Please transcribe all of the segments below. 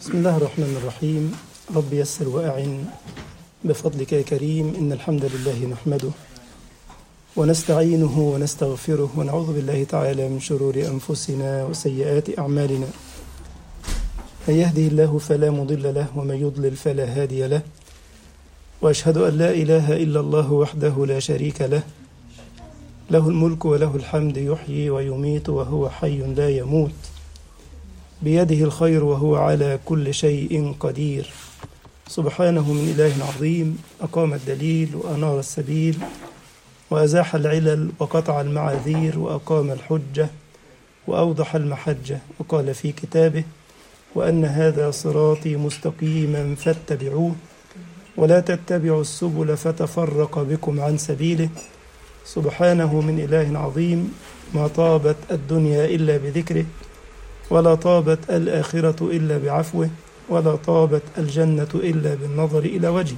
بسم الله الرحمن الرحيم رب يسر وأعن بفضلك يا كريم إن الحمد لله نحمده ونستعينه ونستغفره ونعوذ بالله تعالى من شرور أنفسنا وسيئات أعمالنا من يهده الله فلا مضل له ومن يضلل فلا هادي له وأشهد أن لا إله إلا الله وحده لا شريك له له الملك وله الحمد يحيي ويميت وهو حي لا يموت بيده الخير وهو على كل شيء قدير سبحانه من إله عظيم أقام الدليل وأنار السبيل وأزاح العلل وقطع المعاذير وأقام الحجة وأوضح المحجة وقال في كتابه وأن هذا صراطي مستقيما فاتبعوه ولا تتبعوا السبل فتفرق بكم عن سبيله سبحانه من إله عظيم ما طابت الدنيا إلا بذكره ولا طابت الآخرة إلا بعفوه ولا طابت الجنة إلا بالنظر إلى وجهه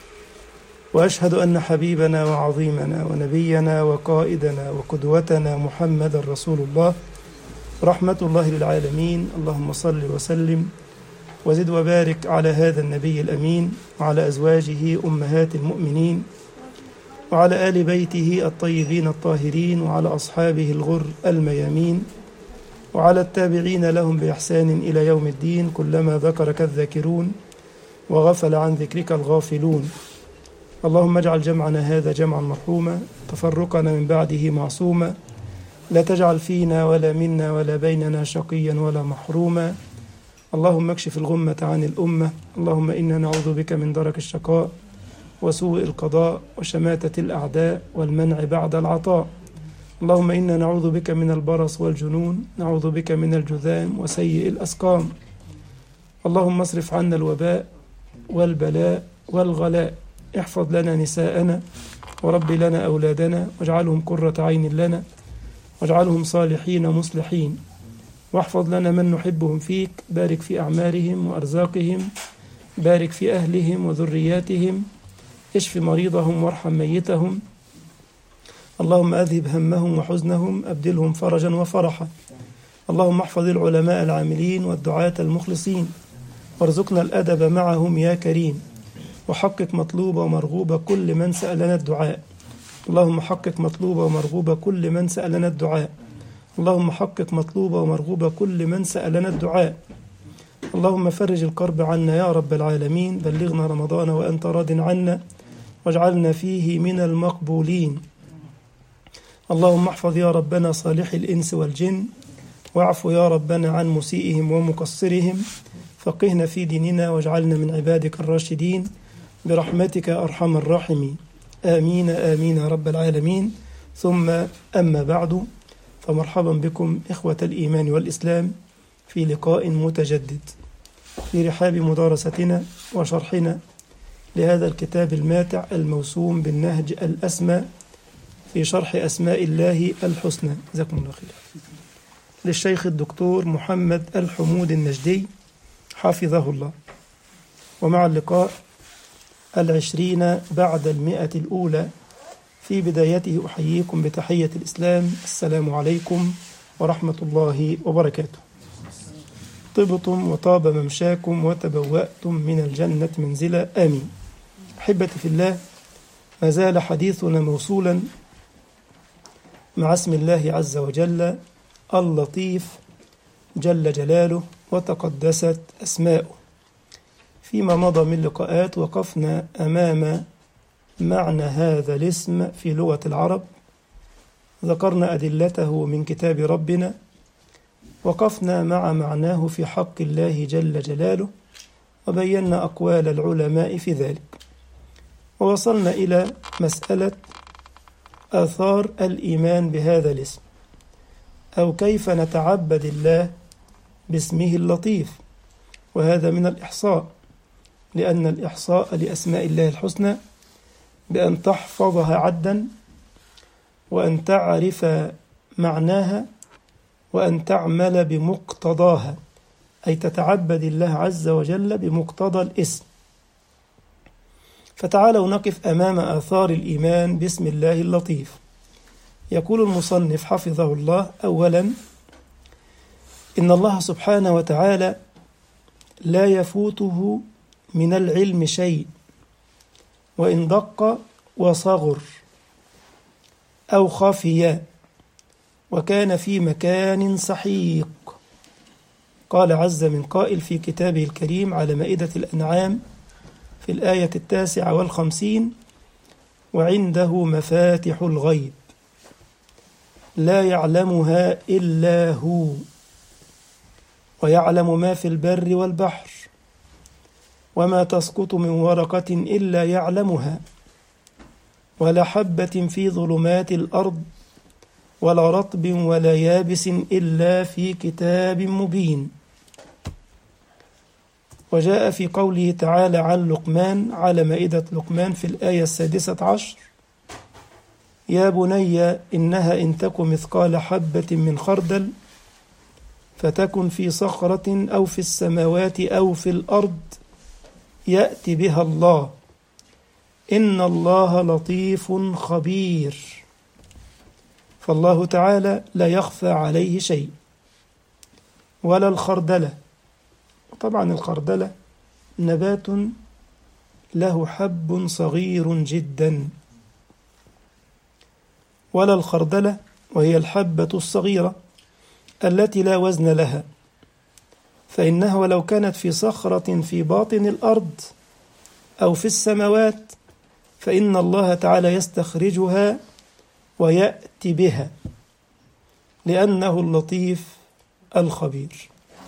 وأشهد أن حبيبنا وعظيمنا ونبينا وقائدنا وقدوتنا محمد رسول الله رحمة الله للعالمين اللهم صل وسلم وزد وبارك على هذا النبي الأمين وعلى أزواجه أمهات المؤمنين وعلى آل بيته الطيبين الطاهرين وعلى أصحابه الغر الميامين وعلى التابعين لهم بإحسان إلى يوم الدين كلما ذكرك الذاكرون وغفل عن ذكرك الغافلون اللهم اجعل جمعنا هذا جمعا مرحوما تفرقنا من بعده معصوما لا تجعل فينا ولا منا ولا بيننا شقيا ولا محروما اللهم اكشف الغمة عن الأمة اللهم إنا نعوذ بك من درك الشقاء وسوء القضاء وشماتة الأعداء والمنع بعد العطاء اللهم إنا نعوذ بك من البرص والجنون نعوذ بك من الجذام وسيء الأسقام اللهم اصرف عنا الوباء والبلاء والغلاء احفظ لنا نساءنا ورب لنا أولادنا واجعلهم قرة عين لنا واجعلهم صالحين مصلحين واحفظ لنا من نحبهم فيك بارك في أعمارهم وأرزاقهم بارك في أهلهم وذرياتهم اشف مريضهم وارحم ميتهم اللهم أذهب همهم وحزنهم أبدلهم فرجا وفرحا اللهم احفظ العلماء العاملين والدعاة المخلصين وارزقنا الأدب معهم يا كريم وحقق مطلوب ومرغوب كل من سألنا الدعاء اللهم حقق مطلوب ومرغوب كل من سألنا الدعاء اللهم حقق مطلوب ومرغوب كل من سألنا الدعاء اللهم فرج الكرب عنا يا رب العالمين بلغنا رمضان وأنت راض عنا واجعلنا فيه من المقبولين اللهم احفظ يا ربنا صالح الإنس والجن واعف يا ربنا عن مسيئهم ومقصرهم فقهنا في ديننا واجعلنا من عبادك الراشدين برحمتك أرحم الراحمين آمين آمين يا رب العالمين ثم أما بعد فمرحبا بكم إخوة الإيمان والإسلام في لقاء متجدد في رحاب مدارستنا وشرحنا لهذا الكتاب الماتع الموسوم بالنهج الأسمى في شرح أسماء الله الحسنى جزاكم الله خير للشيخ الدكتور محمد الحمود النجدي حفظه الله ومع اللقاء العشرين بعد المئة الأولى في بدايته أحييكم بتحية الإسلام السلام عليكم ورحمة الله وبركاته طبتم وطاب ممشاكم وتبوأتم من الجنة منزلا آمين أحبتي في الله ما زال حديثنا موصولا مع اسم الله عز وجل اللطيف جل جلاله وتقدست أسماؤه فيما مضى من لقاءات وقفنا أمام معنى هذا الاسم في لغة العرب ذكرنا أدلته من كتاب ربنا وقفنا مع معناه في حق الله جل جلاله وبينا أقوال العلماء في ذلك ووصلنا إلى مسألة آثار الإيمان بهذا الاسم أو كيف نتعبد الله باسمه اللطيف وهذا من الإحصاء لأن الإحصاء لأسماء الله الحسنى بأن تحفظها عدا وأن تعرف معناها وأن تعمل بمقتضاها أي تتعبد الله عز وجل بمقتضى الاسم فتعالوا نقف أمام آثار الإيمان باسم الله اللطيف يقول المصنف حفظه الله أولا إن الله سبحانه وتعالى لا يفوته من العلم شيء وإن دق وصغر أو خفي وكان في مكان سحيق قال عز من قائل في كتابه الكريم على مائدة الأنعام في الآية التاسعة والخمسين وعنده مفاتح الغيب لا يعلمها إلا هو ويعلم ما في البر والبحر وما تسقط من ورقة إلا يعلمها ولا حبة في ظلمات الأرض ولا رطب ولا يابس إلا في كتاب مبين وجاء في قوله تعالى عن لقمان على مائدة لقمان في الآية السادسة عشر يا بني إنها إن تك مثقال حبة من خردل فتكن في صخرة أو في السماوات أو في الأرض يأتي بها الله إن الله لطيف خبير فالله تعالى لا يخفى عليه شيء ولا الخردلة طبعا الخردلة نبات له حب صغير جدا ولا الخردلة وهي الحبة الصغيرة التي لا وزن لها فإنها ولو كانت في صخرة في باطن الأرض أو في السماوات فإن الله تعالى يستخرجها ويأتي بها لأنه اللطيف الخبير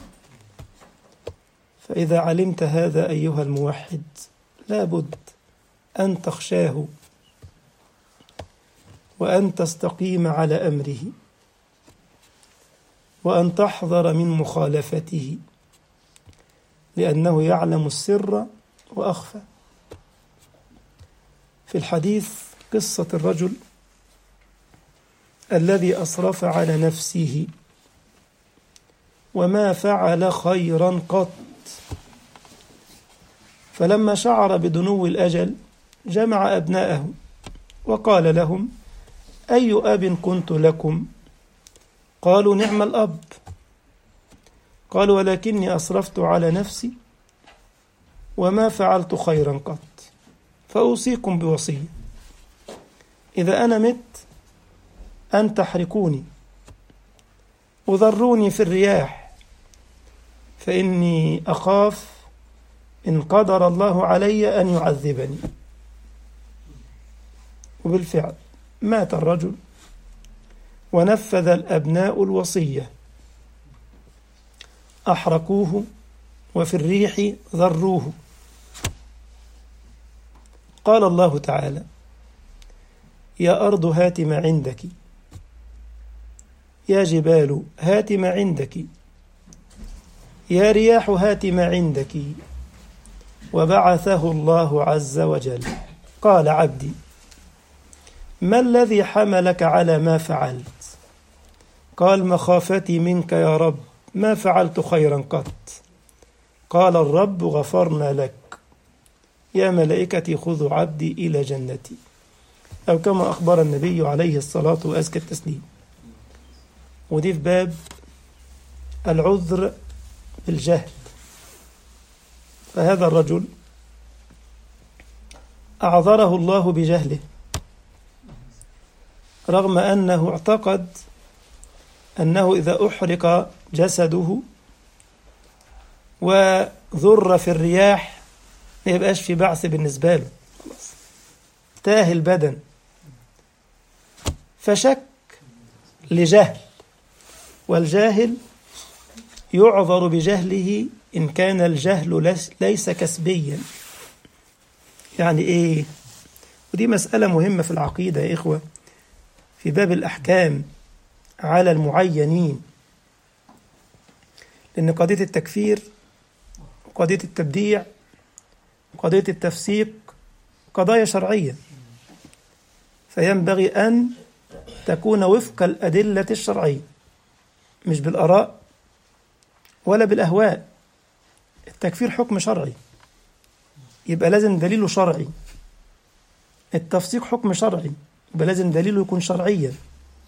فإذا علمت هذا أيها الموحد لابد أن تخشاه وأن تستقيم على أمره وأن تحذر من مخالفته لأنه يعلم السر وأخفى في الحديث قصة الرجل الذي أسرف على نفسه وما فعل خيرا قط فلما شعر بدنو الأجل جمع أبناءه وقال لهم أي أب كنت لكم قالوا نعم الأب قالوا ولكني أسرفت على نفسي وما فعلت خيرا قط فأوصيكم بوصية إذا أنا مت أن تحرقوني وذروني في الرياح فإني أخاف إن قدر الله علي أن يعذبني وبالفعل مات الرجل ونفذ الأبناء الوصية أحرقوه وفي الريح ذروه قال الله تعالى يا أرض هات ما عندك يا جبال هات ما عندك يا رياح هات ما عندك وبعثه الله عز وجل قال عبدي ما الذي حملك على ما فعلت قال مخافتي منك يا رب ما فعلت خيرا قط قال الرب غفرنا لك يا ملائكتي خذوا عبدي إلى جنتي أو كما أخبر النبي عليه الصلاة وأزكى التسليم ودي في باب العذر بالجهل فهذا الرجل أعذره الله بجهله رغم أنه اعتقد أنه إذا أحرق جسده وذر في الرياح ما يبقاش في بعث بالنسبة له خلاص تاه البدن فشك لجهل والجاهل يعذر بجهله إن كان الجهل ليس كسبيا يعني إيه ودي مسألة مهمة في العقيدة يا إخوة في باب الأحكام على المعينين لأن قضية التكفير قضية التبديع قضية التفسيق قضايا شرعية فينبغي أن تكون وفق الأدلة الشرعية مش بالآراء ولا بالأهواء التكفير حكم شرعي يبقى لازم دليله شرعي التفسيق حكم شرعي يبقى لازم دليله يكون شرعيا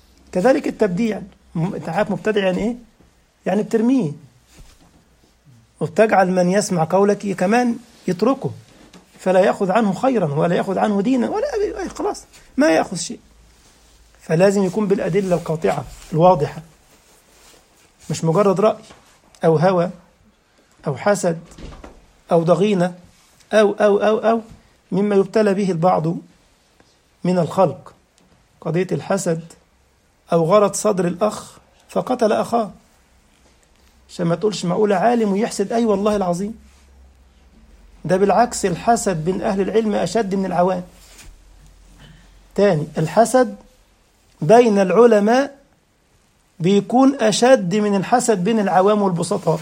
كذلك التبديع انت عارف مبتدع يعني ايه؟ يعني بترميه وبتجعل من يسمع قولك كمان يتركه فلا يأخذ عنه خيرا ولا يأخذ عنه دينا ولا خلاص ما يأخذ شيء فلازم يكون بالأدلة القاطعة الواضحة مش مجرد رأي أو هوى أو حسد أو ضغينة أو أو أو أو مما يبتلى به البعض من الخلق قضية الحسد أو غرض صدر الأخ فقتل أخاه عشان ما تقولش معقولة عالم ويحسد أي والله العظيم ده بالعكس الحسد بين أهل العلم أشد من العوام تاني الحسد بين العلماء بيكون أشد من الحسد بين العوام والبسطاء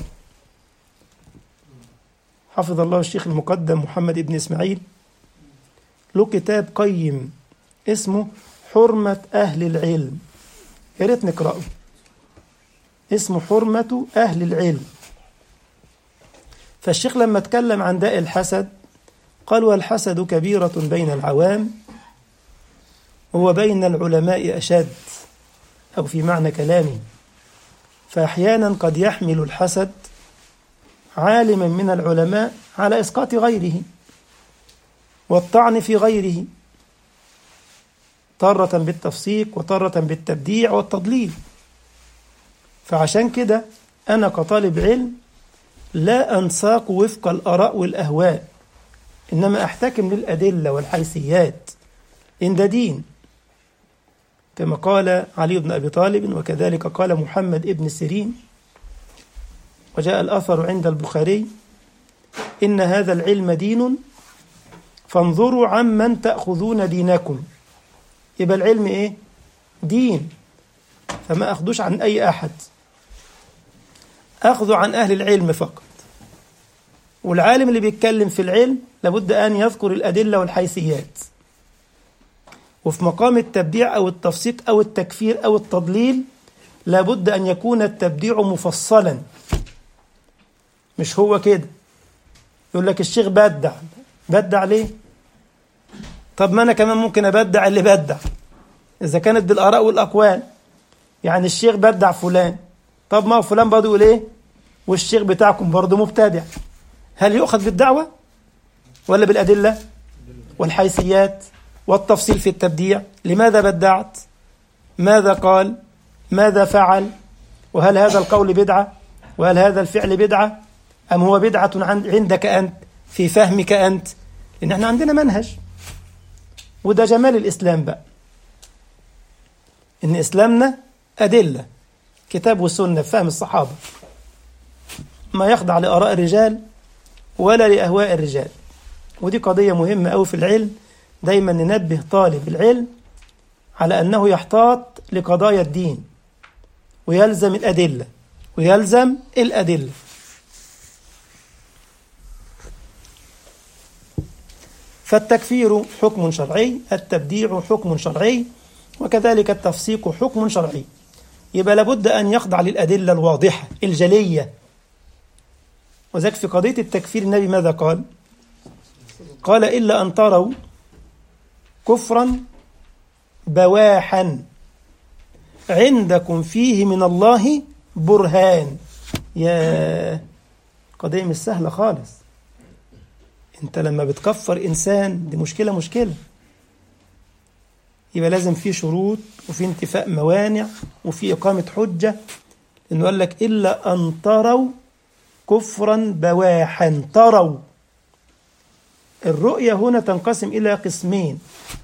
حفظ الله الشيخ المقدم محمد ابن إسماعيل له كتاب قيم اسمه حرمة أهل العلم يا ريت نقرأه اسمه حرمة أهل العلم فالشيخ لما اتكلم عن داء الحسد قال والحسد كبيرة بين العوام وبين العلماء أشد أو في معنى كلامي فأحيانا قد يحمل الحسد عالما من العلماء على إسقاط غيره والطعن في غيره تارة بالتفسيق وتارة بالتبديع والتضليل فعشان كده أنا كطالب علم لا أنساق وفق الآراء والأهواء إنما أحتكم للأدلة والحيثيات إن ده دين كما قال علي بن أبي طالب وكذلك قال محمد ابن سيرين وجاء الأثر عند البخاري إن هذا العلم دين فانظروا عمن تأخذون دينكم يبقى العلم إيه؟ دين فما أخذوش عن أي أحد أخذوا عن أهل العلم فقط والعالم اللي بيتكلم في العلم لابد أن يذكر الأدلة والحيثيات وفي مقام التبديع أو التفسيق أو التكفير أو التضليل لابد أن يكون التبديع مفصلا مش هو كده يقول لك الشيخ بدع بدع ليه طب ما أنا كمان ممكن أبدع اللي بدع إذا كانت بالآراء والأقوال يعني الشيخ بدع فلان طب ما هو فلان برضه يقول إيه والشيخ بتاعكم برضه مبتدع هل يؤخذ بالدعوة ولا بالأدلة والحيثيات والتفصيل في التبديع لماذا بدعت ماذا قال ماذا فعل وهل هذا القول بدعة وهل هذا الفعل بدعة أم هو بدعة عندك أنت في فهمك أنت لأن احنا عندنا منهج وده جمال الإسلام بقى إن إسلامنا أدلة كتاب والسنة في فهم الصحابة ما يخضع لآراء الرجال ولا لأهواء الرجال ودي قضية مهمة أوي في العلم دايما ننبه طالب العلم على أنه يحتاط لقضايا الدين ويلزم الأدلة ويلزم الأدلة فالتكفير حكم شرعي التبديع حكم شرعي وكذلك التفسيق حكم شرعي يبقى لابد أن يخضع للأدلة الواضحة الجلية وذلك في قضية التكفير النبي ماذا قال قال إلا أن تروا كفرا بواحا عندكم فيه من الله برهان يا قضية مش سهلة خالص انت لما بتكفر انسان دي مشكلة مشكلة يبقى لازم في شروط وفي انتفاء موانع وفي إقامة حجة لأنه قال لك إلا أن تروا كفرا بواحا تروا الرؤية هنا تنقسم إلى قسمين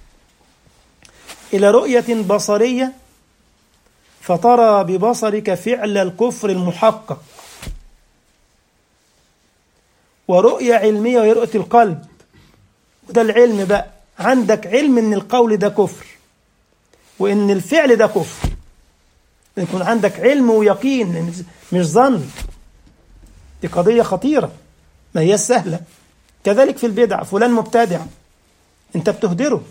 إلى رؤية بصرية فترى ببصرك فعل الكفر المحقق ورؤية علمية وهي رؤية القلب وده العلم بقى عندك علم ان القول ده كفر وان الفعل ده كفر يكون عندك علم ويقين مش ظن دي قضية خطيرة ما هي سهلة كذلك في البدع فلان مبتدع انت بتهدره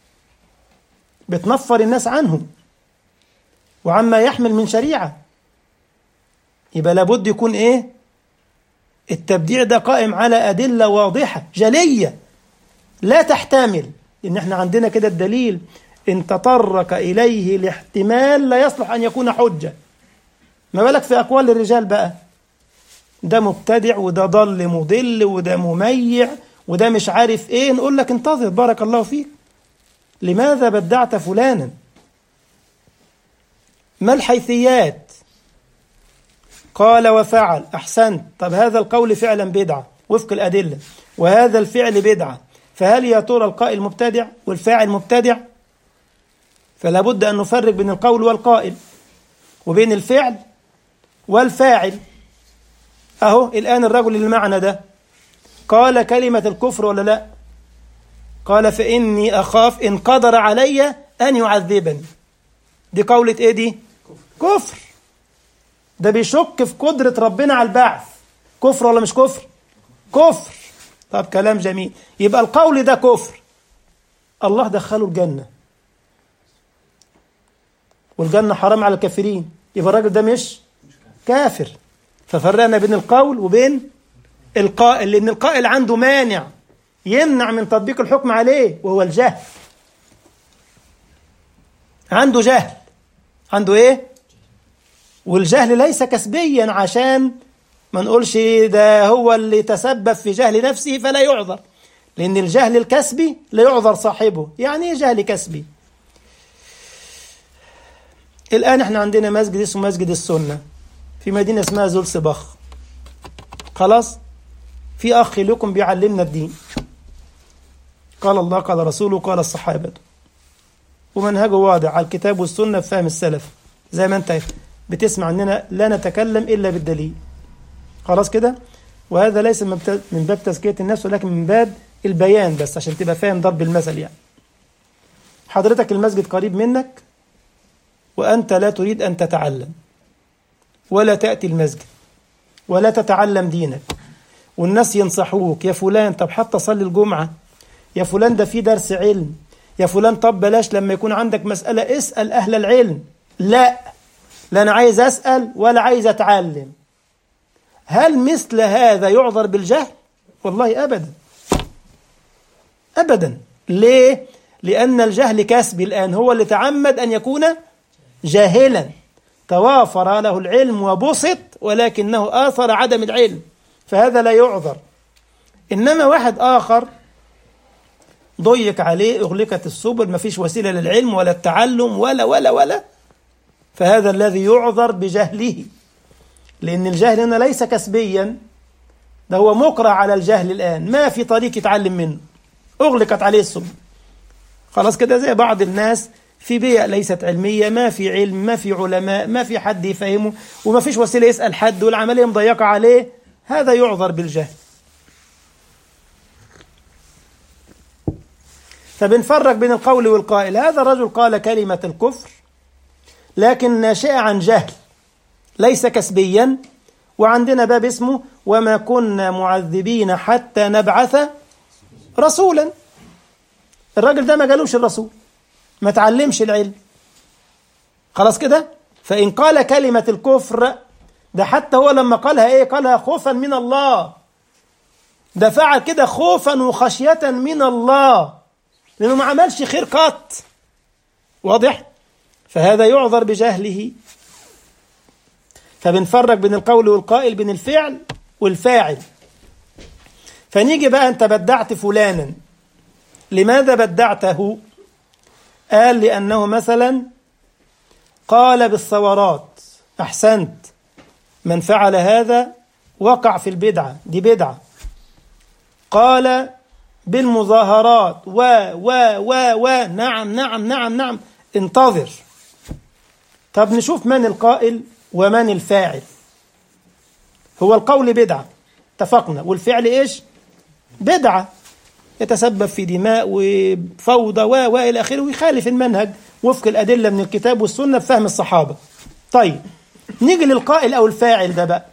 بتنفر الناس عنه وعما يحمل من شريعة يبقى لابد يكون ايه التبديع ده قائم على أدلة واضحة جلية لا تحتمل إن احنا عندنا كده الدليل إن تطرق إليه الاحتمال لا يصلح أن يكون حجة ما بالك في أقوال الرجال بقى ده مبتدع وده ضل مضل وده مميع وده مش عارف ايه نقول لك انتظر بارك الله فيك لماذا بدعت فلانا ما الحيثيات قال وفعل أحسنت طب هذا القول فعلا بدعة وفق الأدلة وهذا الفعل بدعة فهل يا ترى القائل مبتدع والفاعل مبتدع فلا بد أن نفرق بين القول والقائل وبين الفعل والفاعل أهو الآن الرجل المعنى ده قال كلمة الكفر ولا لا قال فإني أخاف إن قدر علي أن يعذبني دي قولة إيه دي كفر ده بيشك في قدرة ربنا على البعث كفر ولا مش كفر كفر طب كلام جميل يبقى القول ده كفر الله دخله الجنة والجنة حرام على الكافرين يبقى الراجل ده مش كافر ففرقنا بين القول وبين القائل لأن القائل عنده مانع يمنع من تطبيق الحكم عليه وهو الجهل عنده جهل عنده ايه والجهل ليس كسبيا عشان ما نقولش ده هو اللي تسبب في جهل نفسه فلا يعذر لأن الجهل الكسبي لا يعذر صاحبه يعني ايه جهل كسبي الآن احنا عندنا مسجد اسمه مسجد السنة في مدينة اسمها زولسباخ خلاص في أخ لكم بيعلمنا الدين قال الله قال رسوله قال الصحابة ومنهجه واضح على الكتاب والسنة بفهم السلف زي ما انت بتسمع عننا لا نتكلم إلا بالدليل خلاص كده وهذا ليس من باب تزكية النفس ولكن من باب البيان بس عشان تبقى فاهم ضرب المثل يعني حضرتك المسجد قريب منك وأنت لا تريد أن تتعلم ولا تأتي المسجد ولا تتعلم دينك والناس ينصحوك يا فلان طب حتى صلي الجمعة يا فلان ده في درس علم يا فلان طب بلاش لما يكون عندك مسألة اسأل أهل العلم لا لا أنا عايز أسأل ولا عايز أتعلم هل مثل هذا يعذر بالجهل؟ والله أبدا أبدا ليه؟ لأن الجهل كسبي الآن هو اللي تعمد أن يكون جاهلا توافر له العلم وبسط ولكنه آثر عدم العلم فهذا لا يعذر إنما واحد آخر ضيق عليه أغلقت السبل ما فيش وسيلة للعلم ولا التعلم ولا ولا ولا فهذا الذي يعذر بجهله لأن الجهل هنا ليس كسبيا ده هو مكره على الجهل الآن ما في طريق يتعلم منه أغلقت عليه السبل خلاص كده زي بعض الناس في بيئة ليست علمية ما في علم ما في علماء ما في حد يفهمه وما فيش وسيلة يسأل حد والعملية مضيقة عليه هذا يعذر بالجهل فبنفرق بين القول والقائل هذا الرجل قال كلمة الكفر لكن ناشئة عن جهل ليس كسبيا وعندنا باب اسمه وما كنا معذبين حتى نبعث رسولا الراجل ده ما قالوش الرسول ما تعلمش العلم خلاص كده فإن قال كلمة الكفر ده حتى هو لما قالها ايه قالها خوفا من الله ده فعل كده خوفا وخشية من الله لأنه ما عملش خير قط واضح فهذا يعذر بجهله فبنفرق بين القول والقائل بين الفعل والفاعل فنيجي بقى انت بدعت فلانا لماذا بدعته قال لأنه مثلا قال بالثورات أحسنت من فعل هذا وقع في البدعة دي بدعة قال بالمظاهرات و و و و نعم نعم نعم نعم انتظر طب نشوف من القائل ومن الفاعل هو القول بدعة اتفقنا والفعل ايش بدعة يتسبب في دماء وفوضى و و الى اخره ويخالف المنهج وفق الادله من الكتاب والسنه بفهم الصحابه. طيب نيجي للقائل او الفاعل ده بقى.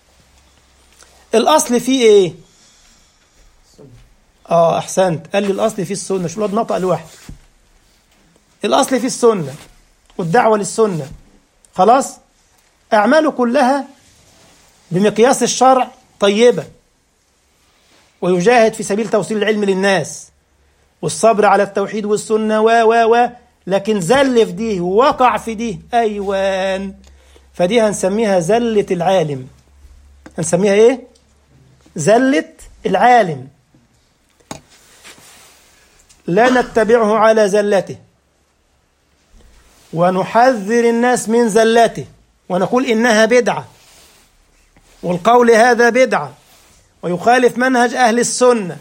الاصل فيه ايه؟ اه احسنت قال لي الاصل فيه السنه شو الواد نطق لوحده. الاصل فيه السنه والدعوه للسنه. خلاص؟ اعماله كلها بمقياس الشرع طيبه. ويجاهد في سبيل توصيل العلم للناس والصبر على التوحيد والسنة و و و لكن زل في دي ووقع في دي أيوان فدي هنسميها زلة العالم هنسميها ايه زلة العالم لا نتبعه على زلته ونحذر الناس من زلته ونقول إنها بدعة والقول هذا بدعة ويخالف منهج أهل السنة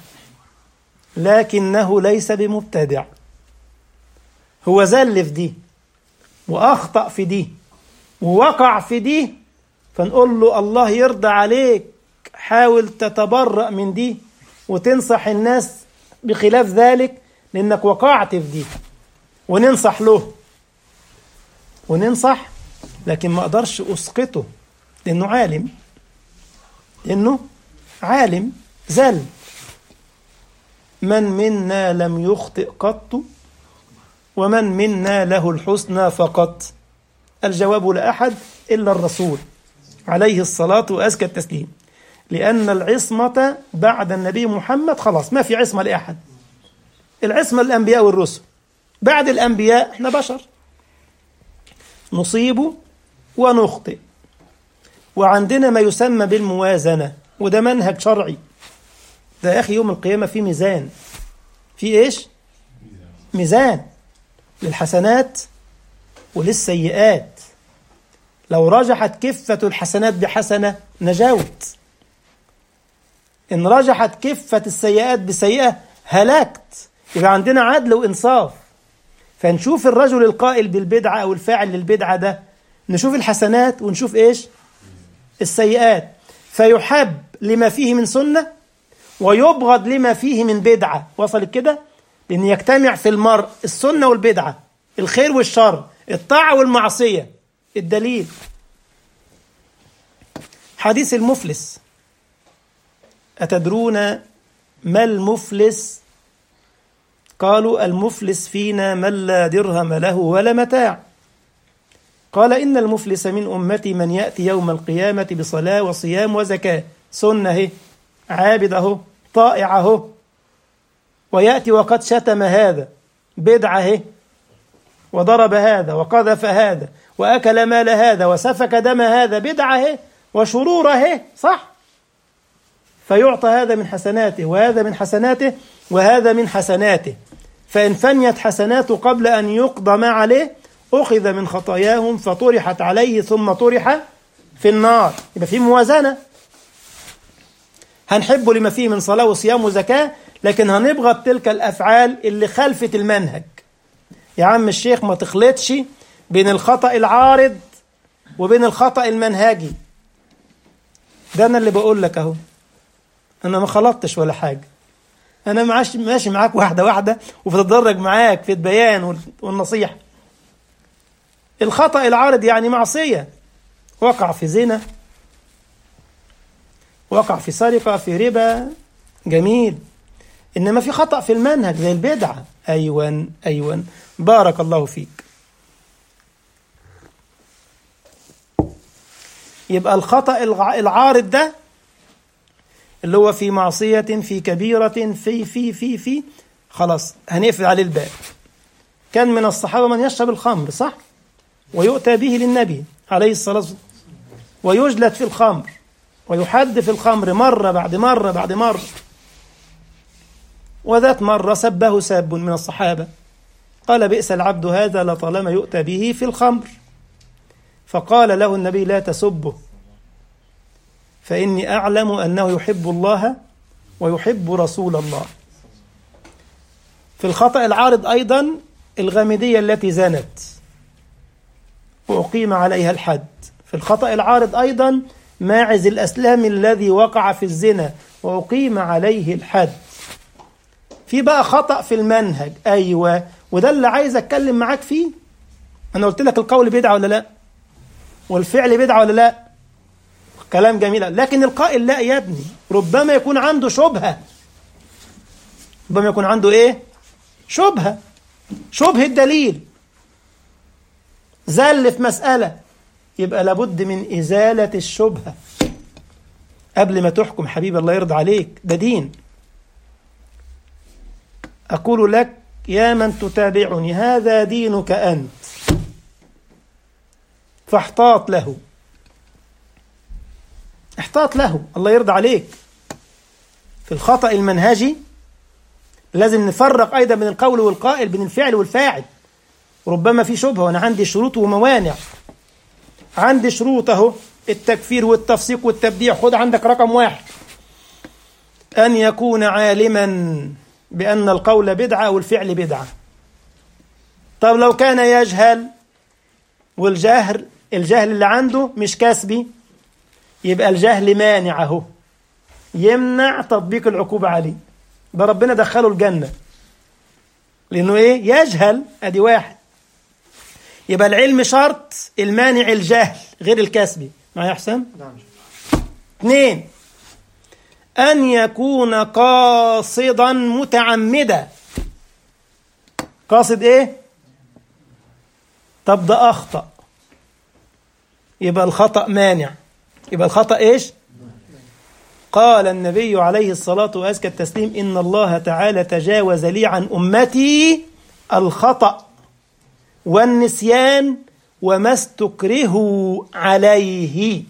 لكنه ليس بمبتدع هو زل في دي وأخطأ في دي ووقع في دي فنقول له الله يرضى عليك حاول تتبرأ من دي وتنصح الناس بخلاف ذلك لأنك وقعت في دي وننصح له وننصح لكن ما أقدرش أسقطه لأنه عالم لأنه عالم زل من منا لم يخطئ قط ومن منا له الحسنى فقط الجواب لا أحد إلا الرسول عليه الصلاة وأزكى التسليم لأن العصمة بعد النبي محمد خلاص ما في عصمة لأحد العصمة للأنبياء والرسل بعد الأنبياء احنا بشر نصيب ونخطئ وعندنا ما يسمى بالموازنة وده منهج شرعي ده يا أخي يوم القيامة في ميزان في إيش؟ ميزان للحسنات وللسيئات لو رجحت كفة الحسنات بحسنة نجوت إن رجحت كفة السيئات بسيئة هلكت يبقى عندنا عدل وإنصاف فنشوف الرجل القائل بالبدعة أو الفاعل للبدعة ده نشوف الحسنات ونشوف إيش السيئات فيحب لما فيه من سنة ويبغض لما فيه من بدعة وصلت كده لأن يجتمع في المرء السنة والبدعة الخير والشر الطاعة والمعصية الدليل حديث المفلس أتدرون ما المفلس قالوا المفلس فينا من لا درهم له ولا متاع قال إن المفلس من أمتي من يأتي يوم القيامة بصلاة وصيام وزكاة سنة هي عابد أهو طائع أهو ويأتي وقد شتم هذا بدعة هي وضرب هذا وقذف هذا وأكل مال هذا وسفك دم هذا بدعة هي وشرور هي صح فيعطى هذا من حسناته وهذا من حسناته وهذا من حسناته فإن فنيت حسناته قبل أن يقضى ما عليه أخذ من خطاياهم فطرحت عليه ثم طرح في النار يبقى في موازنة هنحبه لما فيه من صلاة وصيام وزكاة لكن هنبغض تلك الأفعال اللي خلفت المنهج يا عم الشيخ ما تخلطش بين الخطأ العارض وبين الخطأ المنهجي ده أنا اللي بقول لك أهو أنا ما خلطتش ولا حاجة أنا ماشي ماشي معاك واحدة واحدة وبتتدرج معاك في البيان والنصيحة الخطأ العارض يعني معصية وقع في زنا وقع في سرقة في ربا جميل إنما في خطأ في المنهج زي البدعة أيوة أيوة بارك الله فيك يبقى الخطأ العارض ده اللي هو في معصية في كبيرة في في في في خلاص هنقفل عليه الباب كان من الصحابة من يشرب الخمر صح ويؤتى به للنبي عليه الصلاة والسلام ويجلد في الخمر ويحد في الخمر مرة بعد مرة بعد مرة وذات مرة سبه ساب من الصحابة قال بئس العبد هذا لطالما يؤتى به في الخمر فقال له النبي لا تسبه فإني أعلم أنه يحب الله ويحب رسول الله في الخطأ العارض أيضا الغامدية التي زنت وأقيم عليها الحد في الخطأ العارض أيضا ماعز الأسلام الذي وقع في الزنا وأقيم عليه الحد في بقى خطأ في المنهج أيوة وده اللي عايز أتكلم معاك فيه أنا قلت لك القول بدعة ولا لا والفعل بدعة ولا لا كلام جميل لكن القائل لا يا ابني ربما يكون عنده شبهة ربما يكون عنده ايه شبهة شبه الدليل زل في مسألة يبقى لابد من إزالة الشبهة قبل ما تحكم حبيبي الله يرضى عليك ده دين أقول لك يا من تتابعني هذا دينك أنت فاحتاط له احتاط له الله يرضى عليك في الخطأ المنهجي لازم نفرق أيضا بين القول والقائل بين الفعل والفاعل ربما في شبهة وأنا عندي شروط وموانع عندي شروط أهو التكفير والتفسيق والتبديع خد عندك رقم واحد أن يكون عالما بأن القول بدعة والفعل بدعة طب لو كان يجهل والجهل الجهل اللي عنده مش كسبي يبقى الجهل مانع اهو يمنع تطبيق العقوبة عليه ده ربنا دخله الجنة لأنه إيه يجهل أدي واحد يبقى العلم شرط المانع الجهل غير الكسبي معايا حسام؟ نعم اثنين أن يكون قاصدا متعمدا قاصد إيه؟ طب ده أخطأ يبقى الخطأ مانع يبقى الخطأ إيش؟ قال النبي عليه الصلاة وأزكى التسليم إن الله تعالى تجاوز لي عن أمتي الخطأ والنسيان وما استكرهوا عليه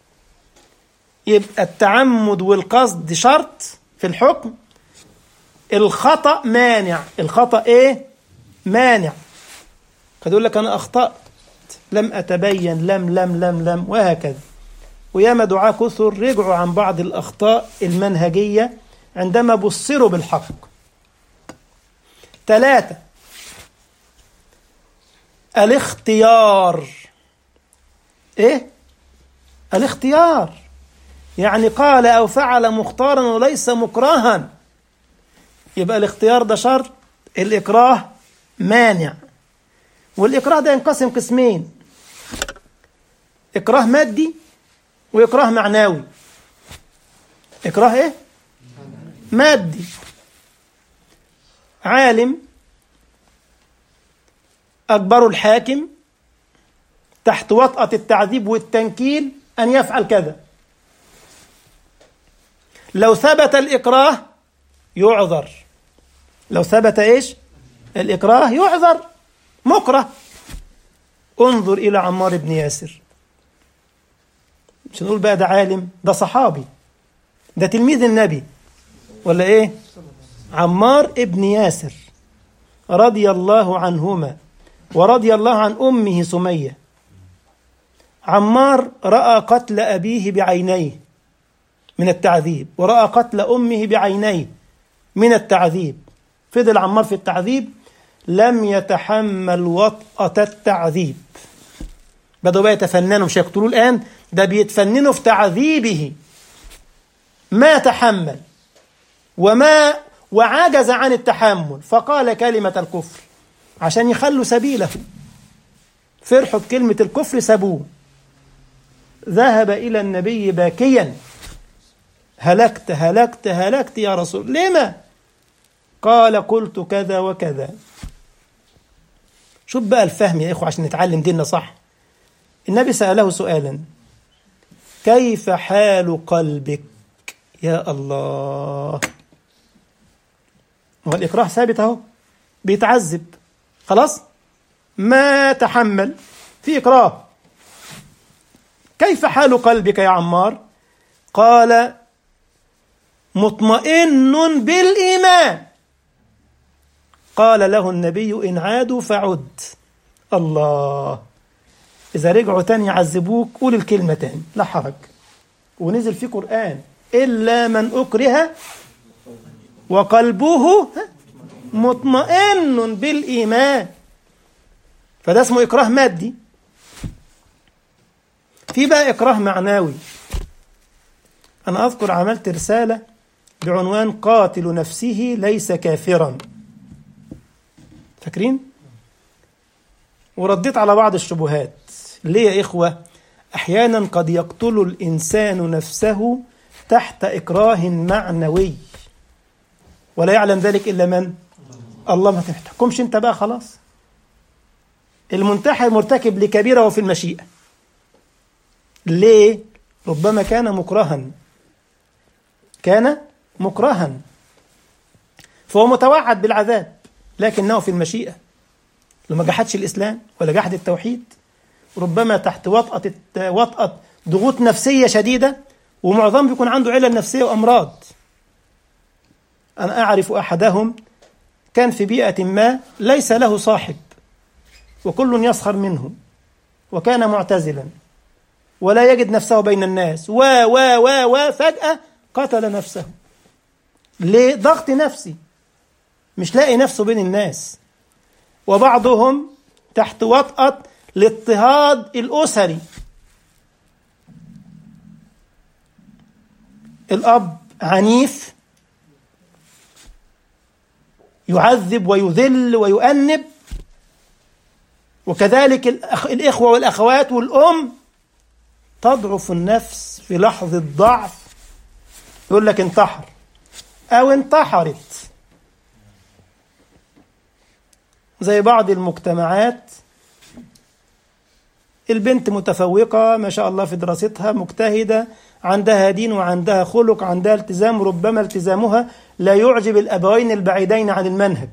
يبقى التعمد والقصد شرط في الحكم الخطأ مانع الخطأ ايه مانع قد يقول لك انا اخطأت لم اتبين لم لم لم لم وهكذا وياما دعاة كثر رجعوا عن بعض الاخطاء المنهجية عندما بصروا بالحق ثلاثة الاختيار ايه الاختيار يعني قال أو فعل مختارا وليس مكرها يبقى الاختيار ده شرط الإكراه مانع والإكراه ده ينقسم قسمين إكراه مادي وإكراه معنوي إكراه إيه؟ مادي عالم أكبر الحاكم تحت وطأة التعذيب والتنكيل أن يفعل كذا لو ثبت الإكراه يعذر لو ثبت إيش الإكراه يعذر مكره انظر إلى عمار بن ياسر مش نقول بقى ده عالم ده صحابي ده تلميذ النبي ولا إيه عمار ابن ياسر رضي الله عنهما ورضي الله عن أمه سمية عمار رأى قتل أبيه بعينيه من التعذيب ورأى قتل أمه بعينيه من التعذيب فضل عمار في التعذيب لم يتحمل وطأة التعذيب بدأوا بقى يتفننوا مش هيقتلوه الآن ده بيتفننوا في تعذيبه ما تحمل وما وعجز عن التحمل فقال كلمة الكفر عشان يخلوا سبيله فرحوا بكلمة الكفر سابوه ذهب إلى النبي باكيا هلكت هلكت هلكت يا رسول لما قال قلت كذا وكذا شوف بقى الفهم يا إخوة عشان نتعلم ديننا صح النبي سأله سؤالا كيف حال قلبك يا الله هو الإكراه ثابت أهو بيتعذب خلاص ما تحمل في إكراه كيف حال قلبك يا عمار قال مطمئن بالإيمان قال له النبي إن عادوا فعد الله إذا رجعوا تاني يعذبوك قول الكلمة تاني لا حرج ونزل في قرآن إلا من أكره وقلبه مطمئن بالإيمان فده اسمه إكراه مادي في بقى إكراه معنوي أنا أذكر عملت رسالة بعنوان قاتل نفسه ليس كافرا فاكرين؟ ورديت على بعض الشبهات ليه يا إخوة؟ أحيانا قد يقتل الإنسان نفسه تحت إكراه معنوي ولا يعلم ذلك إلا من؟ الله ما تحكمش أنت بقى خلاص المنتحر مرتكب لكبيرة وفي المشيئة ليه؟ ربما كان مكرها كان مكرها فهو متوعد بالعذاب لكنه في المشيئة لما جحدش الإسلام ولا جحد التوحيد ربما تحت وطأة وطأة ضغوط نفسية شديدة ومعظم بيكون عنده علل نفسية وأمراض أنا أعرف أحدهم كان في بيئة ما ليس له صاحب وكل يسخر منه وكان معتزلا ولا يجد نفسه بين الناس و و و و فجأة قتل نفسه ليه؟ ضغط نفسي مش لاقي نفسه بين الناس وبعضهم تحت وطأة الاضطهاد الأسري الأب عنيف يعذب ويذل ويؤنب وكذلك الأخ... الإخوة والأخوات والأم تضعف النفس في لحظة ضعف يقول لك انتحر أو انتحرت زي بعض المجتمعات البنت متفوقة ما شاء الله في دراستها مجتهدة عندها دين وعندها خلق عندها التزام ربما التزامها لا يعجب الأبوين البعيدين عن المنهج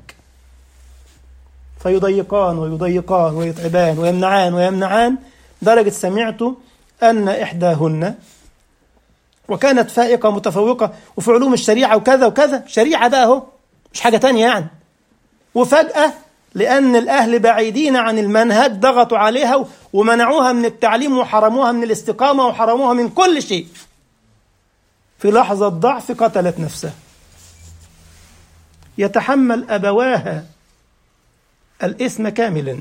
فيضيقان ويضيقان ويتعبان ويمنعان ويمنعان درجة سمعت أن إحداهن وكانت فائقة متفوقة وفي علوم الشريعة وكذا وكذا شريعة بقى أهو مش حاجة تانية يعني وفجأة لأن الأهل بعيدين عن المنهج ضغطوا عليها ومنعوها من التعليم وحرموها من الاستقامة وحرموها من كل شيء في لحظة ضعف قتلت نفسها يتحمل أبواها الإثم كاملا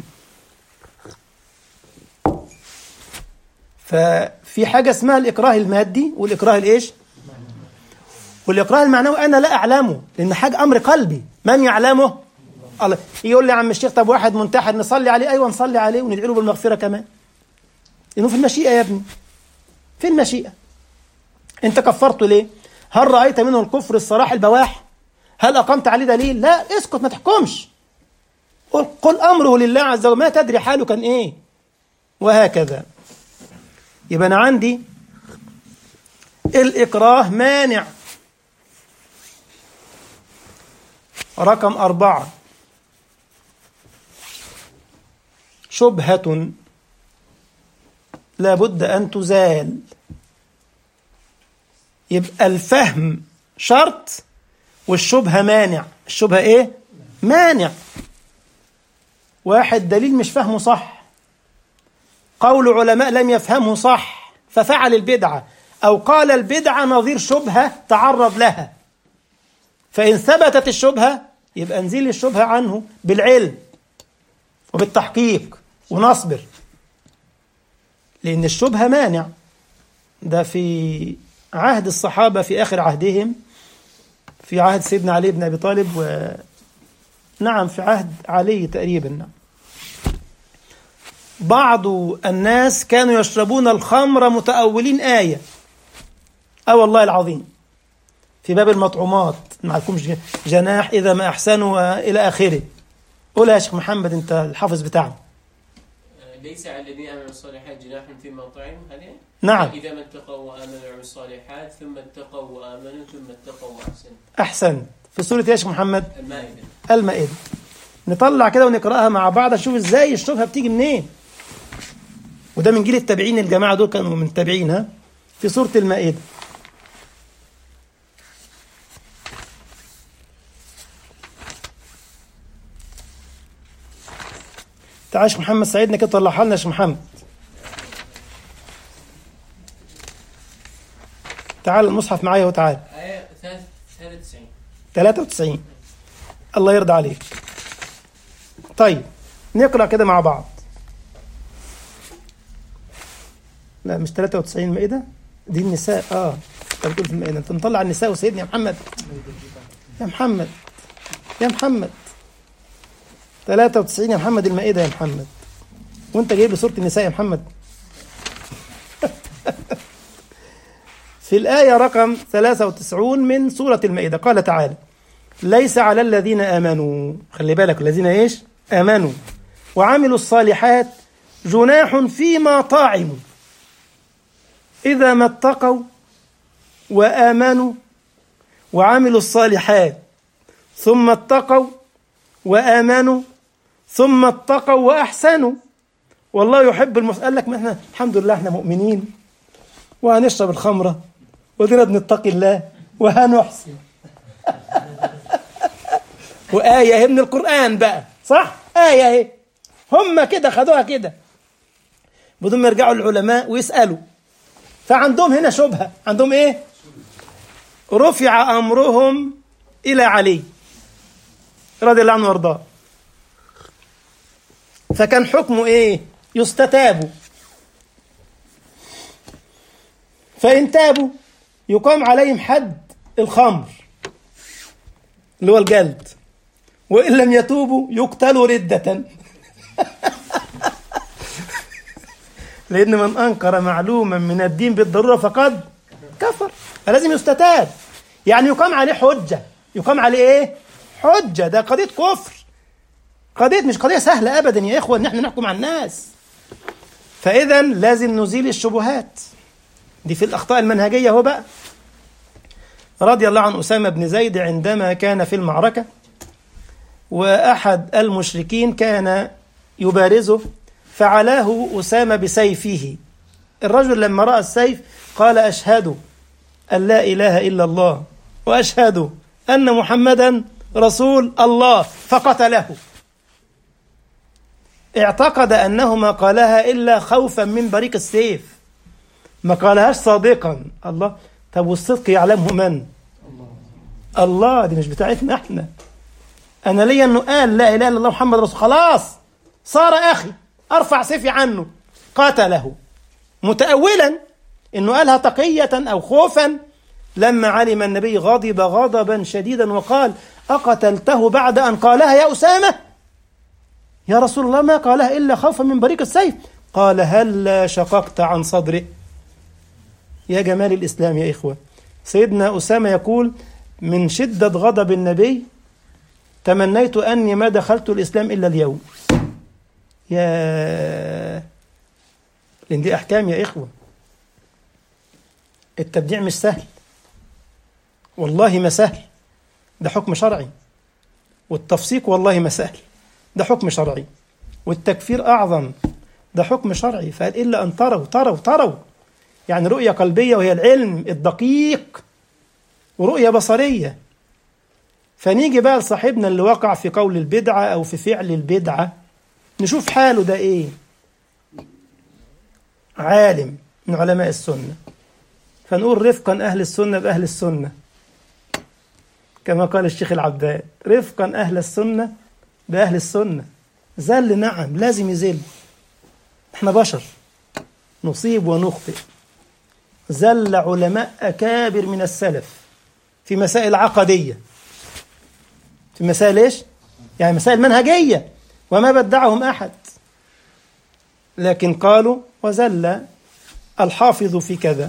ففي حاجة اسمها الإكراه المادي والإكراه الإيش والإكراه المعنوي أنا لا أعلمه لأن حاجة أمر قلبي من يعلمه الله يقول لي يا عم الشيخ طب واحد منتحر نصلي عليه أيوة نصلي عليه وندعي له بالمغفرة كمان لأنه في المشيئة يا ابني في المشيئة أنت كفرته ليه هل رأيت منه الكفر الصراح البواح هل أقمت عليه دليل لا اسكت ما تحكمش قل, قل أمره لله عز وجل ما تدري حاله كان إيه وهكذا يبقى أنا عندي الإكراه مانع رقم أربعة شبهة لابد أن تزال يبقى الفهم شرط والشبهة مانع الشبهة إيه؟ مانع واحد دليل مش فهمه صح قول علماء لم يفهمه صح ففعل البدعة أو قال البدعة نظير شبهة تعرض لها فإن ثبتت الشبهة يبقى نزيل الشبهة عنه بالعلم وبالتحقيق ونصبر لأن الشبهة مانع ده في عهد الصحابة في آخر عهدهم في عهد سيدنا علي بن أبي طالب و نعم في عهد علي تقريبا نعم بعض الناس كانوا يشربون الخمر متأولين آية أه والله العظيم في باب المطعومات ما لكمش جناح إذا ما أحسنوا إلى آخره قول يا شيخ محمد أنت الحافظ بتاعنا ليس على الذين امنوا الصالحات جناح فيما طعموا هذه نعم اذا ما اتقوا وامنوا وعملوا الصالحات ثم اتقوا وامنوا ثم اتقوا واحسنوا أحسن في سورة يا شيخ محمد المائده المائدة نطلع كده ونقرأها مع بعض نشوف ازاي الشبهة بتيجي منين وده من جيل التابعين الجماعة دول كانوا من التابعين ها في سورة المائدة تعال يا شيخ محمد ساعدنا كده طلعها لنا يا شيخ محمد تعال المصحف معايا اهو تعال ايه 93 93 الله يرضى عليك طيب نقرا كده مع بعض لا مش 93 مائدة دي النساء اه انت بتقول في المائدة انت مطلع النساء وسيدنا يا محمد يا محمد يا محمد 93 يا محمد المائدة يا محمد وانت جايب لي سورة النساء يا محمد في الآية رقم 93 من سورة المائدة قال تعالى ليس على الذين آمنوا خلي بالك الذين إيش آمنوا وعملوا الصالحات جناح فيما طاعموا إذا ما اتقوا وآمنوا وعملوا الصالحات ثم اتقوا وآمنوا ثم اتقوا وأحسنوا والله يحب المس قال لك ما احنا الحمد لله احنا مؤمنين وهنشرب الخمرة ودينا بنتقي الله وهنحسن وآية اهي من القرآن بقى صح؟ آية اهي هم كده خدوها كده بدون ما يرجعوا للعلماء ويسألوا فعندهم هنا شبهة عندهم ايه؟ رفع أمرهم إلى علي رضي الله عنه وارضاه فكان حكمه ايه؟ يستتاب فإن تابوا يقام عليهم حد الخمر اللي هو الجلد وإن لم يتوبوا يقتلوا ردة لأن من أنكر معلوما من الدين بالضرورة فقد كفر فلازم يستتاب يعني يقام عليه حجة يقام عليه إيه؟ حجة ده قضية كفر قضية مش قضية سهلة أبدا يا إخوة إن احنا نحكم على الناس فإذا لازم نزيل الشبهات دي في الأخطاء المنهجية هو بقى رضي الله عن أسامة بن زيد عندما كان في المعركة وأحد المشركين كان يبارزه فعلاه أسامة بسيفه الرجل لما رأى السيف قال أشهد أن لا إله إلا الله وأشهد أن محمدا رسول الله فقتله اعتقد أنه ما قالها إلا خوفا من بريق السيف ما قالهاش صادقا الله طب والصدق يعلمه من الله دي مش بتاعتنا احنا انا ليا انه قال لا اله الا الله محمد رسول خلاص صار اخي ارفع سيفي عنه قتله متاولا انه قالها تقيه او خوفا لما علم النبي غضب غضبا شديدا وقال اقتلته بعد ان قالها يا اسامه يا رسول الله ما قالها الا خوفا من بريق السيف قال هل شققت عن صدره يا جمال الإسلام يا إخوة سيدنا أسامة يقول من شدة غضب النبي تمنيت أني ما دخلت الإسلام إلا اليوم يا لأن دي أحكام يا إخوة التبديع مش سهل والله ما سهل ده حكم شرعي والتفسيق والله ما سهل ده حكم شرعي والتكفير أعظم ده حكم شرعي فقال إلا أن تروا تروا تروا يعني رؤية قلبية وهي العلم الدقيق ورؤية بصرية فنيجي بقى لصاحبنا اللي وقع في قول البدعة أو في فعل البدعة نشوف حاله ده إيه عالم من علماء السنة فنقول رفقا أهل السنة بأهل السنة كما قال الشيخ العباد رفقا أهل السنة بأهل السنة زل نعم لازم يزل احنا بشر نصيب ونخطئ زل علماء أكابر من السلف في مسائل عقدية في مسائل إيش؟ يعني مسائل منهجية وما بدعهم أحد لكن قالوا وزل الحافظ في كذا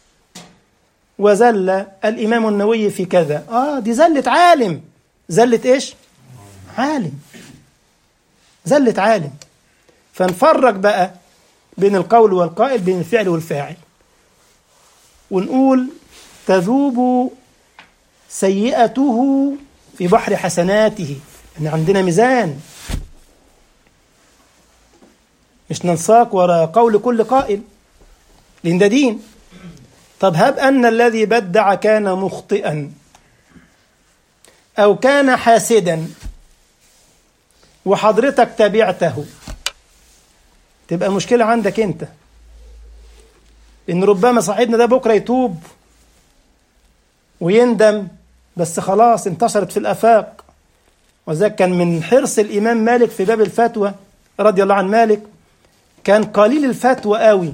وزل الإمام النووي في كذا آه دي زلة عالم زلة إيش؟ عالم زلة عالم فنفرق بقى بين القول والقائل بين الفعل والفاعل ونقول تذوب سيئته في بحر حسناته ان عندنا ميزان مش ننساق وراء قول كل قائل لان ده دين طب هب ان الذي بدع كان مخطئا او كان حاسدا وحضرتك تبعته تبقى مشكله عندك انت ان ربما صاحبنا ده بكره يتوب ويندم بس خلاص انتشرت في الافاق وذلك كان من حرص الامام مالك في باب الفتوى رضي الله عن مالك كان قليل الفتوى قوي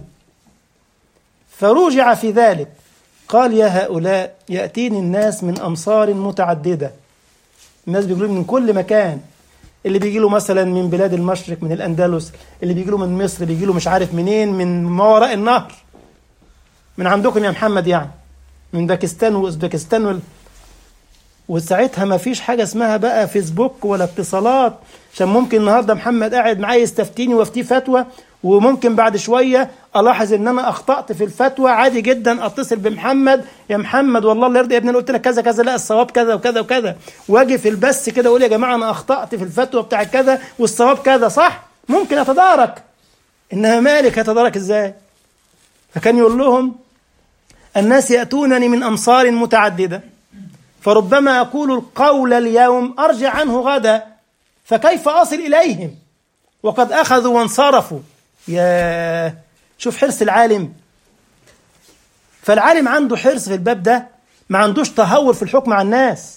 فرجع في ذلك قال يا هؤلاء ياتيني الناس من امصار متعدده الناس بيقولوا من كل مكان اللي بيجي له مثلا من بلاد المشرق من الاندلس اللي بيجي له من مصر بيجي له مش عارف منين من ما وراء النهر من عندكم يا محمد يعني من باكستان واوزبكستان وال... وساعتها ما فيش حاجه اسمها بقى فيسبوك ولا اتصالات عشان ممكن النهارده محمد قاعد معايا يستفتيني وافتيه فتوى وممكن بعد شويه الاحظ ان انا اخطات في الفتوى عادي جدا اتصل بمحمد يا محمد والله اللي يرضي يا ابني انا قلت لك كذا كذا لا الصواب كذا وكذا وكذا واجي في البث كده اقول يا جماعه انا اخطات في الفتوى بتاع كذا والصواب كذا صح ممكن اتدارك انها مالك هتدارك ازاي فكان يقول لهم الناس يأتونني من أمصار متعددة فربما أقول القول اليوم أرجع عنه غدا فكيف أصل إليهم وقد أخذوا وانصرفوا يا شوف حرص العالم فالعالم عنده حرص في الباب ده ما عندوش تهور في الحكم على الناس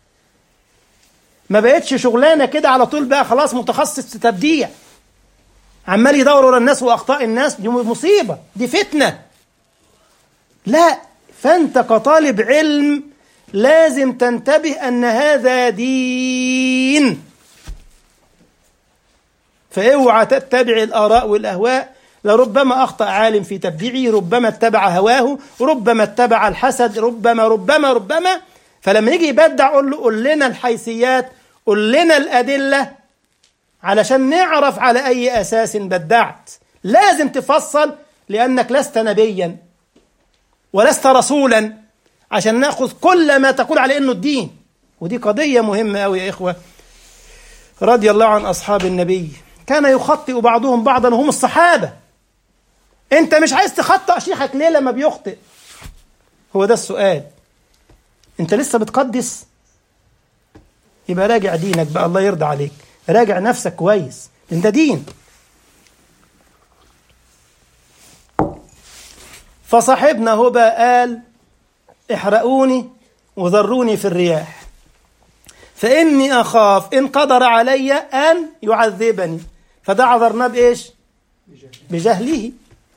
ما بقتش شغلانه كده على طول بقى خلاص متخصص في تبديع عمال يدور ورا الناس واخطاء الناس دي مصيبه دي فتنه لا فانت كطالب علم لازم تنتبه ان هذا دين فاوعى تتبع الاراء والاهواء لربما اخطا عالم في تبديعه ربما اتبع هواه ربما اتبع الحسد ربما ربما ربما فلما يجي يبدع قول له قول لنا الحيثيات قول لنا الادله علشان نعرف على اي اساس بدعت لازم تفصل لانك لست نبيا ولست رسولا عشان ناخذ كل ما تقول على انه الدين ودي قضيه مهمه قوي يا اخوه رضي الله عن اصحاب النبي كان يخطئ بعضهم بعضا وهم الصحابه انت مش عايز تخطئ شيخك ليه لما بيخطئ هو ده السؤال انت لسه بتقدس يبقى راجع دينك بقى الله يرضى عليك راجع نفسك كويس لان ده دين فصاحبنا هو بقى قال احرقوني وذروني في الرياح فإني أخاف إن قدر علي أن يعذبني فده عذرناه بإيش بجهله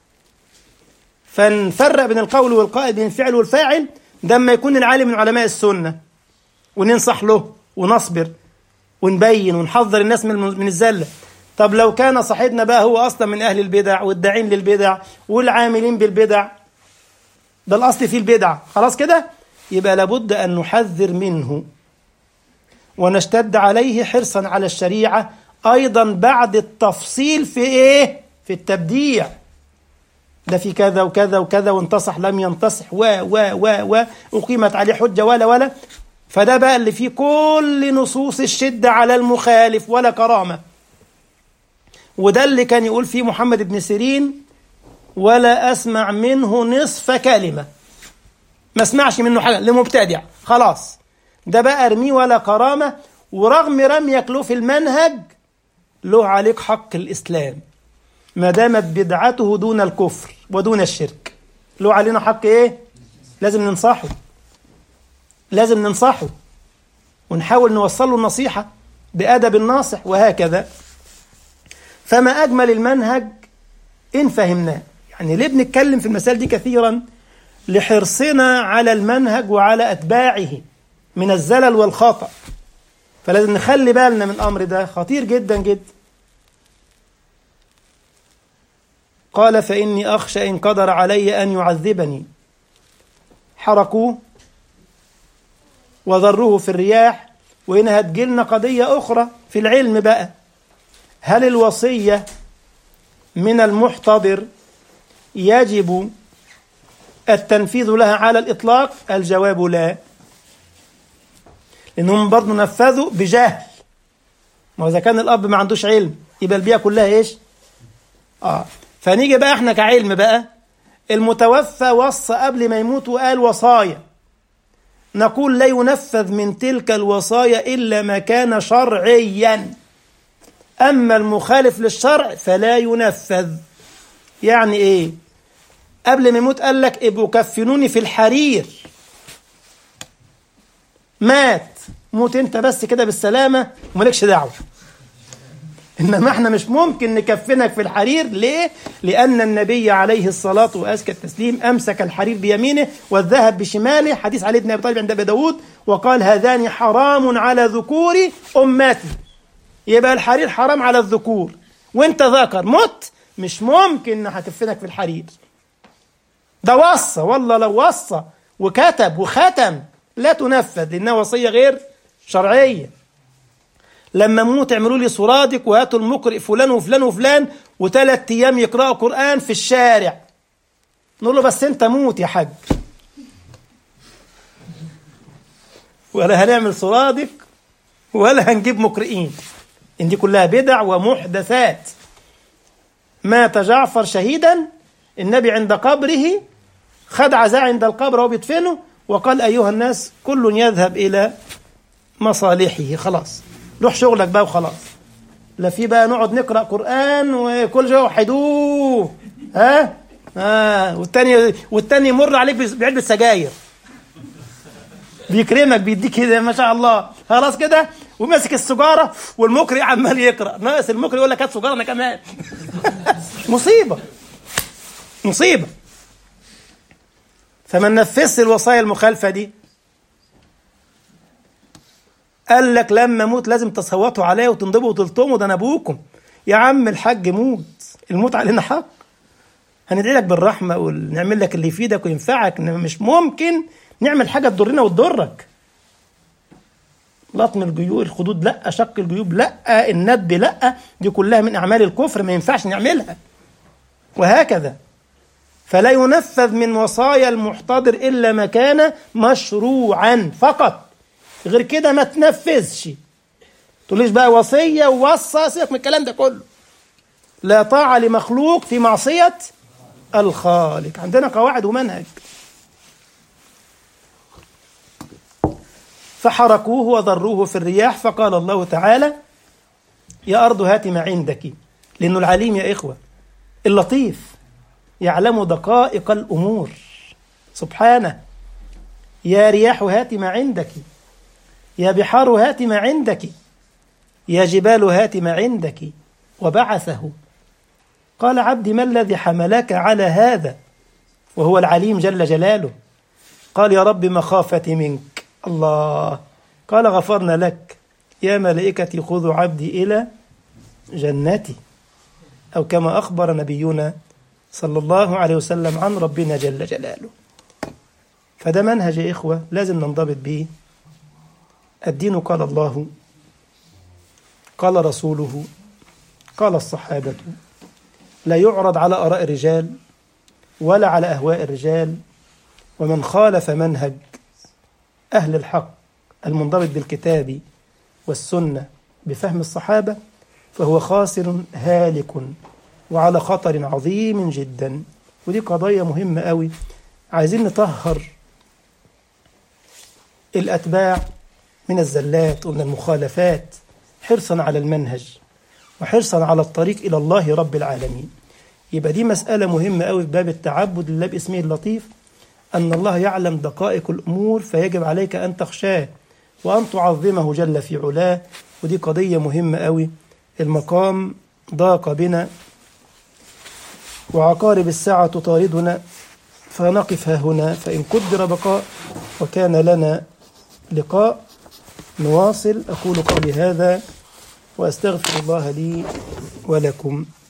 فنفرق بين القول والقائل بين الفعل والفاعل ده لما يكون العالم من علماء السنة وننصح له ونصبر ونبين ونحذر الناس من من الزلة طب لو كان صاحبنا بقى هو أصلا من أهل البدع والداعين للبدع والعاملين بالبدع ده الأصل فيه البدع خلاص كده يبقى لابد أن نحذر منه ونشتد عليه حرصا على الشريعة أيضا بعد التفصيل في إيه؟ في التبديع ده في كذا وكذا وكذا وانتصح لم ينتصح و و و و أقيمت عليه حجة ولا ولا فده بقى اللي فيه كل نصوص الشدة على المخالف ولا كرامة وده اللي كان يقول فيه محمد بن سيرين ولا أسمع منه نصف كلمة ما اسمعش منه حاجة لمبتدع خلاص ده بقى ارميه ولا كرامة ورغم رميك له في المنهج له عليك حق الإسلام ما دامت بدعته دون الكفر ودون الشرك له علينا حق ايه لازم ننصحه لازم ننصحه ونحاول نوصل له النصيحة بأدب الناصح وهكذا فما أجمل المنهج إن فهمناه يعني ليه بنتكلم في المسائل دي كثيرا لحرصنا على المنهج وعلى أتباعه من الزلل والخطأ فلازم نخلي بالنا من الأمر ده خطير جدا جدا قال فإني أخشى إن قدر علي أن يعذبني حرقوه وذروه في الرياح وهنا هتجيلنا قضية أخرى في العلم بقى هل الوصية من المحتضر يجب التنفيذ لها على الإطلاق الجواب لا لأنهم برضه نفذوا بجهل ما إذا كان الأب ما عندوش علم يبقى البيئة كلها إيش آه فنيجي بقى إحنا كعلم بقى المتوفى وصى قبل ما يموت وقال وصايا نقول لا ينفذ من تلك الوصايا إلا ما كان شرعيا أما المخالف للشرع فلا ينفذ يعني إيه قبل ما يموت قال لك ابقوا كفنوني في الحرير مات موت انت بس كده بالسلامة ومالكش دعوة إنما احنا مش ممكن نكفنك في الحرير ليه؟ لأن النبي عليه الصلاة وأزكى التسليم أمسك الحرير بيمينه والذهب بشماله حديث علي بن أبي طالب عند أبي داود وقال هذان حرام على ذكور أمتي يبقى الحرير حرام على الذكور وانت ذكر مت مش ممكن هكفنك في الحرير ده وصى والله لو وصى وكتب وختم لا تنفذ لأنها وصية غير شرعية لما اموت اعملوا لي سرادق وهاتوا المقرئ فلان وفلان وفلان وثلاث ايام يقرأوا قرآن في الشارع نقول له بس انت موت يا حاج ولا هنعمل سرادق ولا هنجيب مقرئين ان دي كلها بدع ومحدثات مات جعفر شهيدا النبي عند قبره خد عزاء عند القبر وهو بيدفنه وقال أيها الناس كل يذهب إلى مصالحه خلاص روح شغلك بقى وخلاص لا في بقى نقعد نقرأ قرآن وكل شوية وحدوه ها آه والتاني والتاني يمر عليك بعلبة سجاير بيكرمك بيديك كده ما شاء الله خلاص كده وماسك السجارة والمقرئ عمال يقرأ ناقص المقرئ يقول لك هات سجارة أنا كمان مصيبة مصيبة فما ننفذش الوصايا المخالفة دي قال لك لما اموت لازم تصوتوا عليا وتنضبوا وتلطموا ده انا ابوكم يا عم الحاج موت الموت علينا حق هندعي لك بالرحمه ونعمل لك اللي يفيدك وينفعك انما مش ممكن نعمل حاجه تضرنا وتضرك لطم الجيوب الخدود لا شق الجيوب لا الندب لا دي كلها من اعمال الكفر ما ينفعش نعملها وهكذا فلا ينفذ من وصايا المحتضر الا ما كان مشروعا فقط غير كده ما تنفذش تقوليش بقى وصيه ووصى سيبك من الكلام ده كله لا طاعه لمخلوق في معصيه الخالق عندنا قواعد ومنهج فحركوه وضروه في الرياح فقال الله تعالى يا أرض هات ما عندك لأنه العليم يا إخوة اللطيف يعلم دقائق الأمور سبحانه يا رياح هات ما عندك يا بحار هات ما عندك يا جبال هات ما عندك وبعثه قال عبدي ما الذي حملك على هذا وهو العليم جل جلاله قال يا رب مخافتي منك الله قال غفرنا لك يا ملائكتي خذوا عبدي إلى جنتي أو كما أخبر نبينا صلى الله عليه وسلم عن ربنا جل جلاله فده منهج يا إخوة لازم ننضبط به الدين قال الله قال رسوله قال الصحابة لا يعرض على آراء الرجال ولا على أهواء الرجال ومن خالف منهج أهل الحق المنضبط بالكتاب والسنة بفهم الصحابة فهو خاسر هالك وعلى خطر عظيم جدا ودي قضية مهمة قوي عايزين نطهر الأتباع من الزلات ومن المخالفات حرصا على المنهج وحرصا على الطريق إلى الله رب العالمين يبقى دي مسألة مهمة قوي في باب التعبد لله باسمه اللطيف أن الله يعلم دقائق الأمور فيجب عليك أن تخشاه وأن تعظمه جل في علاه ودي قضية مهمة قوي المقام ضاق بنا وعقارب الساعة تطاردنا فنقف ها هنا فإن قدر بقاء وكان لنا لقاء نواصل أقول قولي هذا وأستغفر الله لي ولكم